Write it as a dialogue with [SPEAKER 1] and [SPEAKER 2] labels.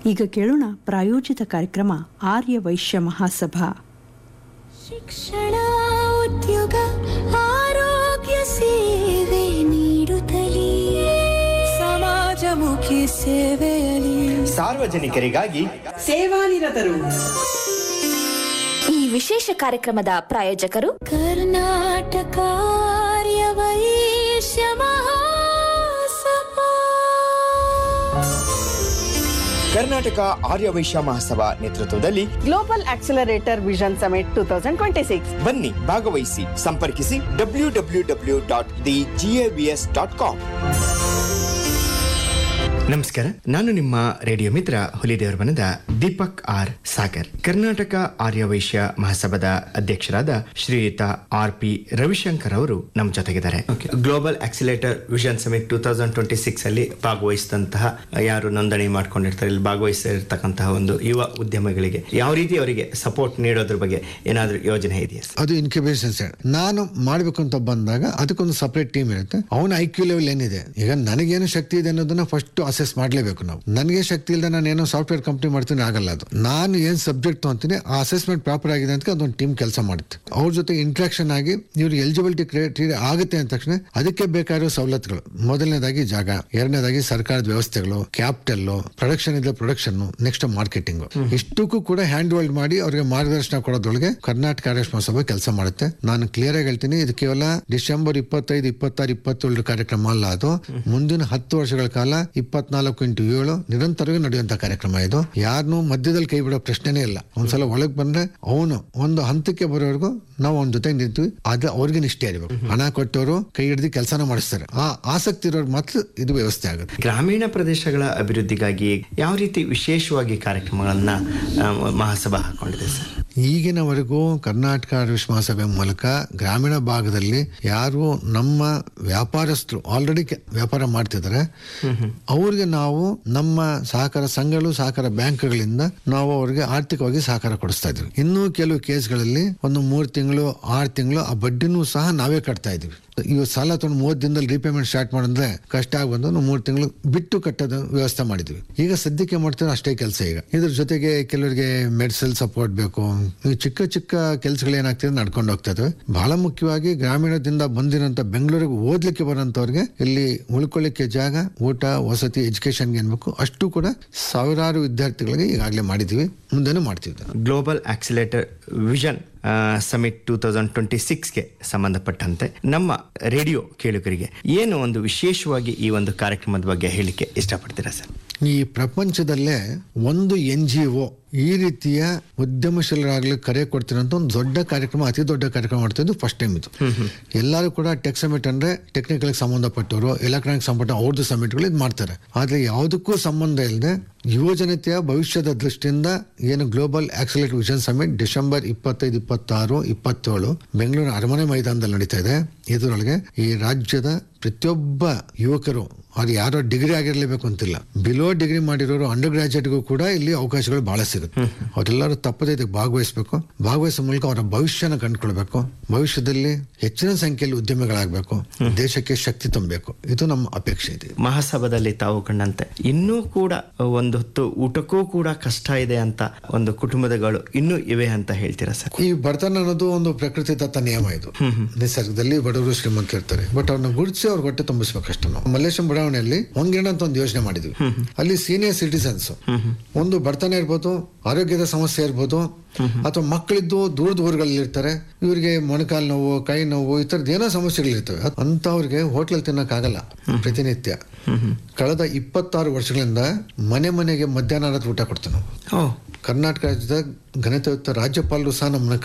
[SPEAKER 1] ಈಗ ಕೇಳೋಣ ಪ್ರಾಯೋಜಿತ ಕಾರ್ಯಕ್ರಮ ಆರ್ಯ ವೈಶ್ಯ ಮಹಾಸಭಾ
[SPEAKER 2] ಶಿಕ್ಷಣ ಉದ್ಯೋಗ ಆರೋಗ್ಯ ಸೇವೆ ನೀಡುತ್ತಲೇ ಸಮಾಜಮುಖಿ ಸೇವೆಯಲ್ಲಿ
[SPEAKER 3] ಸಾರ್ವಜನಿಕರಿಗಾಗಿ
[SPEAKER 4] ಸೇವಾನಿರತರು
[SPEAKER 5] ಈ ವಿಶೇಷ ಕಾರ್ಯಕ್ರಮದ ಪ್ರಾಯೋಜಕರು
[SPEAKER 2] ಕರ್ನಾಟಕ ಆರ್ಯ ವೈಶ್ಯ ಮಹಾಸಭಾ
[SPEAKER 3] ಕರ್ನಾಟಕ ಆರ್ಯ ವೈಶ್ಯ ಮಹಾಸಭಾ ನೇತೃತ್ವದಲ್ಲಿ
[SPEAKER 4] global accelerator vision summit two thousand twenty six
[SPEAKER 3] ಬನ್ನಿ ಭಾಗವಹಿಸಿ ಸಂಪರ್ಕಿಸಿ W W W dot the GAVS dot com ನಮಸ್ಕಾರ ನಾನು ನಿಮ್ಮ ರೇಡಿಯೋ ಮಿತ್ರ ಹುಲಿದೇವರ ಮನದ ದೀಪಕ್ ಆರ್ ಸಾಗರ್ ಕರ್ನಾಟಕ ಆರ್ಯ ವೈಶ್ಯ ಮಹಾಸಭಾದ ಅಧ್ಯಕ್ಷರಾದ ಶ್ರೀಯುತ ಆರ್ ಪಿ ರವಿಶಂಕರ್ ಅವರು ನಮ್ಮ ಜೊತೆಗಿದ್ದಾರೆ global accelerator vision summit two thousand twenty six ಅಲ್ಲಿ ಭಾಗವಹಿಸಿದಂತಹ ಯಾರು ನೋಂದಣಿ ಮಾಡ್ಕೊಂಡಿರ್ತಾರೆ ಇಲ್ಲಿ ಭಾಗವಹಿಸಿರ್ತಕ್ಕಂತಹ ಒಂದು ಯುವ ಉದ್ಯಮಿಗಳಿಗೆ ಯಾವ ರೀತಿ ಅವರಿಗೆ ಸಪೋರ್ಟ್ ನೀಡೋದ್ರ ಬಗ್ಗೆ ಏನಾದರೂ ಯೋಜನೆ ಇದೆಯಾ ಸರ್?
[SPEAKER 6] ಅದು ಇನ್ಕ್ಯುಬೇಷನ್ ಸೆಂಟರ್ ನಾನು ಮಾಡಬೇಕು ಅಂತ ಬಂದಾಗ ಅದಕ್ಕೊಂದು ಸಪರೇಟ್ ಟೀಮ್ ಇರುತ್ತೆ ಅವನ ಐ ಕ್ಯೂ ಲೆವೆಲ್ ಏನಿದೆ ಈಗ ನನಗೇನು ಶಕ್ತಿ ಇದೆ ಅನ್ನೋದನ್ನ ಫಸ್ಟ್ ಅಸೆಸ್ ಮಾಡಲೇಬೇಕು ನಾವು ನನಗೆ ಶಕ್ತಿ ಇಲ್ಲದೆ ನಾನು ಏನೋ ಸಾಫ್ಟ್ವೇರ್ ಕಂಪ್ನಿ ಮಾಡ್ತೀನಿ ಆಗಲ್ಲ ಅದು ನಾನು ಏನು ಸಬ್ಜೆಕ್ಟ್ ತೊಗೊಂತೀನಿ ಆ ಅಸೆಸ್ಮೆಂಟ್ ಪ್ರಾಪರ್ ಆಗಿದೆ ಅಂತ ಅದೊಂದು ಟೀಮ್ ಕೆಲಸ ಮಾಡುತ್ತೆ ಅವ್ರ ಜೊತೆ ಇಂಟ್ರಾಕ್ಷನ್ ಆಗಿ ಇವ್ರಿಗೆ ಎಲಿಜಿಬಿಲಿಟಿ ಕ್ರೈಟೀರಿಯಾ ಆಗುತ್ತೆ ಅಂದ ತಕ್ಷಣ ಅದಕ್ಕೆ ಬೇಕಾಗಿರೋ ಸವಲತ್ತುಗಳು ಮೊದಲನೇದಾಗಿ ಜಾಗ ಎರಡನೇದಾಗಿ ಸರ್ಕಾರದ ವ್ಯವಸ್ಥೆಗಳು ಕ್ಯಾಪಿಟಲ್ ಪ್ರೊಡಕ್ಷನ್ ಇದ್ರೆ ಪ್ರೊಡಕ್ಷನ್ ನೆಕ್ಸ್ಟ್ ಮಾರ್ಕೆಟಿಂಗ್ ಇಷ್ಟಕ್ಕೂ ಕೂಡ ಹ್ಯಾಂಡ್ ಹೋಲ್ಡ್ ಮಾಡಿ ಅವರಿಗೆ ಮಾರ್ಗದರ್ಶನ ಕೊಡೋದ್ರೊಳಗೆ ಕರ್ನಾಟಕ ಕಾರ್ಯಕ್ರಮ ಸಭೆ ಕೆಲಸ ಮಾಡುತ್ತೆ ನಾನು ಕ್ಲಿಯರ್ ಆಗಿ ಹೇಳ್ತೀನಿ ಇದು ಕೇವಲ ಡಿಸೆಂಬರ್ ಇಪ್ಪತ್ತೈದು ಇಪ್ಪತ್ತಾರು ಇಪ್ಪತ್ತೇಳರ ಕಾರ್ಯಕ್ರಮ ಅಲ್ಲ ಅದು ಮುಂದಿನ ಹತ್ತು ವರ್ಷಗಳ ಕಾಲ ಇಪ್ಪತ್ನಾಲ್ಕು ಇಂಟು ಏಳು ನಿರಂತರವಾಗಿ ನಡೆಯುವಂತ ಕಾರ್ಯಕ್ರಮ ಇದು ಯಾರನ್ನೂ ಮಧ್ಯದಲ್ಲಿ ಕೈ ಬಿಡೋ ಪ್ರಶ್ನೆನೇ ಇಲ್ಲ ಒಂದ್ಸಲ ಒಳಗ್ ಬಂದ್ರೆ ಅವನು ಒಂದು ಹಂತಕ್ಕೆ ಬರೋವರೆಗೂ ನಾವು ಅವನ ಜೊತೆ ನಿಂತೀವಿ ಅದು ಅವ್ರಿಗೆ ನಿಷ್ಠೆ ಇರಬೇಕು ಹಣ ಕೊಟ್ಟವರು ಕೈ ಹಿಡಿದು ಕೆಲಸನ ಮಾಡಿಸ್ತಾರೆ ಆ ಆಸಕ್ತಿ ಇರೋರು ಮಾತ್ರ ಇದು ವ್ಯವಸ್ಥೆ ಆಗುತ್ತೆ
[SPEAKER 3] ಗ್ರಾಮೀಣ ಪ್ರದೇಶಗಳ ಅಭಿವೃದ್ಧಿಗಾಗಿ ಯಾವ ರೀತಿ ವಿಶೇಷವಾಗಿ ಕಾರ್ಯಕ್ರಮಗಳನ್ನ ಆ, ಮಹಾಸಭಾ ಹಾಕೊಂಡಿದೆ ಸರ್
[SPEAKER 6] ಈಗಿನವರೆಗೂ ಕರ್ನಾಟಕ ವಿಶ್ವಾಸಭೆ ಮೂಲಕ ಗ್ರಾಮೀಣ ಭಾಗದಲ್ಲಿ ಯಾರು ನಮ್ಮ ವ್ಯಾಪಾರಸ್ಥರು ಆಲ್ರೆಡಿ ವ್ಯಾಪಾರ ಮಾಡ್ತಿದ್ದಾರೆ ಅವ್ರಿಗೆ ನಾವು ನಮ್ಮ ಸಹಕಾರ ಸಂಘಗಳು ಸಹಕಾರ ಬ್ಯಾಂಕ್ಗಳಿಂದ ನಾವು ಅವ್ರಿಗೆ ಆರ್ಥಿಕವಾಗಿ ಸಹಕಾರ ಕೊಡಿಸ್ತಾ ಇದ್ವಿ ಇನ್ನೂ ಕೆಲವು ಕೇಸ್ಗಳಲ್ಲಿ ಒಂದು ಮೂರು ತಿಂಗಳು ಆರು ತಿಂಗಳು ಆ ಬಡ್ಡಿನೂ ಸಹ ನಾವೇ ಕಟ್ತಾ ಇದ್ವಿ ಇವ್ ಸಾಲ ತಗೊಂಡು ಮೂವತ್ತು ದಿನದಲ್ಲಿ ರೀಪೇಮೆಂಟ್ ಸ್ಟಾರ್ಟ್ ಮಾಡಿದ್ರೆ ಕಷ್ಟ ಆಗ್ಬಂದು ನಾವು ಮೂರು ತಿಂಗಳು ಬಿಟ್ಟು ಕಟ್ಟೋದ ವ್ಯವಸ್ಥೆ ಮಾಡಿದ್ವಿ ಈಗ ಸದ್ಯಕ್ಕೆ ಮಾಡ್ತಾರೆ ಅಷ್ಟೇ ಕೆಲಸ ಈಗ ಇದ್ರ ಜೊತೆಗೆ ಕೆಲವರಿಗೆ ಮೆಡಿಸಲ್ ಸಪೋರ್ಟ್ ಬೇಕು ಈ ಚಿಕ್ಕ ಚಿಕ್ಕ ಕೆಲಸಗಳು ಏನಾಗ್ತಿದೆ ನಡ್ಕೊಂಡು ಹೋಗ್ತಾ ಇದಾವೆ ಬಹಳ ಮುಖ್ಯವಾಗಿ ಗ್ರಾಮೀಣದಿಂದ ಬಂದಿರೋಂಥ ಬೆಂಗಳೂರಿಗೆ ಓದ್ಲಿಕ್ಕೆ ಬರೋಂಥವ್ರಿಗೆ ಇಲ್ಲಿ ಉಳ್ಕೊಳ್ಳಿಕ್ಕೆ ಜಾಗ ಊಟ ವಸತಿ ಎಜುಕೇಶನ್ಗೆ ಏನ್ಬೇಕು ಅಷ್ಟು ಕೂಡ ಸಾವಿರಾರು ವಿದ್ಯಾರ್ಥಿಗಳಿಗೆ ಈಗಾಗಲೇ ಮಾಡಿದ್ವಿ ಮುಂದೆನೂ ಮಾಡ್ತೀವಿ ಇದನ್ನ.
[SPEAKER 3] Global accelerator vision summit two thousand twenty ಸಿಕ್ಸ್ಗೆ ಸಂಬಂಧಪಟ್ಟಂತೆ ನಮ್ಮ ರೇಡಿಯೋ ಕೇಳುಗರಿಗೆ ಏನು ಒಂದು ವಿಶೇಷವಾಗಿ ಈ ಒಂದು ಕಾರ್ಯಕ್ರಮದ ಬಗ್ಗೆ ಹೇಳಿಕೆ ಇಷ್ಟಪಡ್ತೀರಾ ಸರ್
[SPEAKER 6] ಈ ಪ್ರಪಂಚದಲ್ಲೇ ಒಂದು ಎನ್ ಜಿ ಒ ಈ ರೀತಿಯ ಉದ್ಯಮಶೀಲರಾಗಲಿ ಕರೆ ಕೊಡ್ತಿರೋಂಥ ಒಂದು ದೊಡ್ಡ ಕಾರ್ಯಕ್ರಮ ಅತಿ ದೊಡ್ಡ ಕಾರ್ಯಕ್ರಮ ಮಾಡ್ತಿದ್ದು ಫಸ್ಟ್ ಟೈಮ್ ಇದು ಎಲ್ಲರೂ ಕೂಡ ಟೆಕ್ ಸಮಿಟ್ ಅಂದ್ರೆ ಟೆಕ್ನಿಕಲ್ ಸಂಬಂಧಪಟ್ಟವರು ಎಲೆಕ್ಟ್ರಾನಿಕ್ ಸಂಬಂಧ ಅವ್ರದ್ದು ಸಮಿಟ್ಗಳು ಇದು ಮಾಡ್ತಾರೆ ಆದ್ರೆ ಯಾವುದಕ್ಕೂ ಸಂಬಂಧ ಇಲ್ಲದೆ ಯುವಜನತೆಯ ಭವಿಷ್ಯದ ದೃಷ್ಟಿಯಿಂದ ಏನು global accelerate vision summit December ಇಪ್ಪತ್ತೈದು ಇಪ್ಪತ್ತಾರು ಇಪ್ಪತ್ತೇಳು ಬೆಂಗಳೂರು ಅರಮನೆ ಮೈದಾನದಲ್ಲಿ ನಡೀತಾ ಇದೆ ಇದರೊಳಗೆ ಈ ರಾಜ್ಯದ ಪ್ರತಿಯೊಬ್ಬ ಯುವಕರು ಅವ್ರು ಯಾರೋ ಡಿಗ್ರಿ ಆಗಿರ್ಲೇಬೇಕು ಅಂತಿಲ್ಲ ಬಿಲೋ ಡಿಗ್ರಿ ಮಾಡಿರೋರು ಅಂಡರ್ ಗ್ರಾಜುಯೇಟ್ಗೂ ಕೂಡ ಇಲ್ಲಿ ಅವಕಾಶಗಳು ಬಹಳ ಸಿಗುತ್ತೆ ಅವರೆಲ್ಲರೂ ತಪ್ಪದೇ ಇದಕ್ಕೆ ಭಾಗವಹಿಸಬೇಕು ಭಾಗವಹಿಸೋ ಮೂಲಕ ಅವರ ಭವಿಷ್ಯನ ಕಂಡುಕೊಳ್ಬೇಕು ಭವಿಷ್ಯದಲ್ಲಿ ಹೆಚ್ಚಿನ ಸಂಖ್ಯೆಯಲ್ಲಿ ಉದ್ಯಮಿಗಳಾಗಬೇಕು ದೇಶಕ್ಕೆ ಶಕ್ತಿ ತುಂಬಬೇಕು ಇದು ನಮ್ಮ ಅಪೇಕ್ಷೆ ಇದೆ
[SPEAKER 3] ಮಹಾಸಭಾದಲ್ಲಿ ತಾವು ಕಂಡಂತೆ ಇನ್ನೂ ಕೂಡ ಒಂದು ಹೊತ್ತು ಊಟಕ್ಕೂ ಕೂಡ ಕಷ್ಟ ಇದೆ ಅಂತ ಒಂದು ಕುಟುಂಬದಗಳು ಇನ್ನೂ ಇವೆ ಅಂತ ಹೇಳ್ತೀರಾ ಸರ್
[SPEAKER 6] ಈ ಬಡತನ ಅನ್ನೋದು ಒಂದು ಪ್ರಕೃತಿ ದತ್ತ ನಿಯಮ ಇದು ನಿಸರ್ಗದಲ್ಲಿ ಬಡವರು ಶ್ರೀಮಂತ ಇರ್ತಾರೆ ಬಟ್ ಅವ್ರನ್ನ ಗುರುತಿಸಿ ಅವ್ರ ಹೊಟ್ಟೆ ತುಂಬಿಸ್ಬೇಕಷ್ಟೇ ನಾವು ಮಲ್ಲೇಶ್ವರ ಬಡಾವಣೆಯಲ್ಲಿ ಒಂಗಿರಣ ಅಂತ ಒಂದು ಯೋಜನೆ ಮಾಡಿದ್ವಿ ಅಲ್ಲಿ ಸೀನಿಯರ್ ಸಿಟಿಸನ್ಸ್ ಒಂದು ಬಡತನ ಇರ್ಬೋದು ಆರೋಗ್ಯದ ಸಮಸ್ಯೆ ಇರ್ಬೋದು ಅಥವಾ ಮಕ್ಕಳಿದ್ದು ದೂರದ ಊರುಗಳಲ್ಲಿ ಇರ್ತಾರೆ ಇವರಿಗೆ ಮೊಣಕಾಲು ನೋವು ಕೈ ನೋವು ಈ ತರದ್ ಏನೋ ಸಮಸ್ಯೆಗಳಿರ್ತವೆ ಅಂತವ್ರಿಗೆ ಹೋಟ್ಲಲ್ಲಿ ತಿನ್ನಕ್ಕಾಗಲ್ಲ ಪ್ರತಿನಿತ್ಯ ಕಳೆದ ಇಪ್ಪತ್ತಾರು ವರ್ಷಗಳಿಂದ ಮನೆ ಮನೆಗೆ ಮಧ್ಯಾಹ್ನ ಊಟ ಕೊಡ್ತೀವಿ ನಾವು
[SPEAKER 3] ಓ
[SPEAKER 6] ಕರ್ನಾಟಕ ರಾಜ್ಯದ ಘನತೆಯುತ ರಾಜ್ಯಪಾಲರು ಸಹ ನಮ್ಮನ್ನ